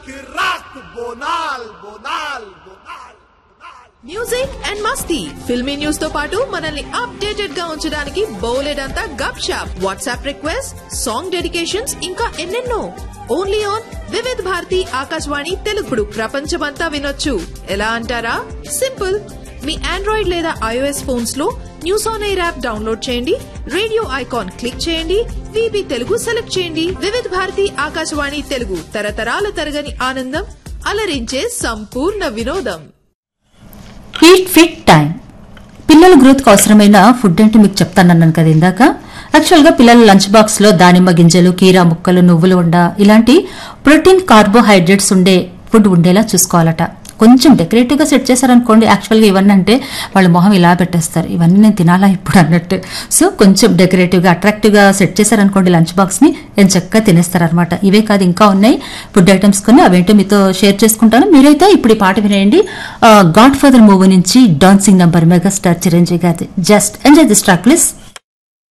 किराक बोनाल बोनाल बोनाल बोनाल music and masti filmi news తో పాటు మనల్ని అప్డేటెడ్ గా ఉంచడానికి బోలెడంతా gup shup WhatsApp request song dedications ఇంకా ఎన్నెన్నో ఓన్లీ ఆన్ వివిధ్ భారతి ఆకాశవాణి తెలుగుడు ప్రపంచమంతా వినొచ్చు ఎలా అంటారా సింపుల్ మీ ఆండ్రాయిడ్ లేదా ఐఓఎస్ ఫోన్స్ లో news on air app download చేయండి రేడియో ఐకాన్ క్లిక్ చేయండి విబి తెలుగు సెలెక్ట్ చేయండి వివిధ్ భారతి ఆకాశవాణి తెలుగు తరతరాల తరగని ఆనందం అలరించే సంపూర్ణ వినోదం ఈట్ ఫిట్ టైం పిల్లల గ్రోత్కి అవసరమైన ఫుడ్ అంటే మీకు చెప్తానన్నాను కదా ఇందాక యాక్చువల్గా పిల్లల లంచ్ బాక్స్లో దానిమ్మ గింజలు కీరా ముక్కలు నువ్వులు ఉండ ఇలాంటి ప్రోటీన్ కార్బోహైడ్రేట్స్ ఉండే ఫుడ్ ఉండేలా చూసుకోవాలట కొంచెం డెకరేటివ్గా సెట్ చేశారనుకోండి యాక్చువల్గా ఇవన్నీ అంటే వాళ్ళ మొహం ఇలా పెట్టేస్తారు ఇవన్నీ నేను తినాలా ఇప్పుడు అన్నట్టు సో కొంచెం డెకరేటివ్గా అట్రాక్టివ్గా సెట్ చేశారనుకోండి లంచ్ బాక్స్ని నేను చక్కగా తినేస్తారనమాట ఇవే కాదు ఇంకా ఉన్నాయి ఫుడ్ ఐటమ్స్ కొన్ని అవేంటో మీతో షేర్ చేసుకుంటాను మీరైతే ఇప్పుడు ఈ పాట వినేయండి గాడ్ ఫాదర్ మూవీ నుంచి డాన్సింగ్ నంబర్ మెగాస్టార్ చిరంజీవి గారి just enjoy this track please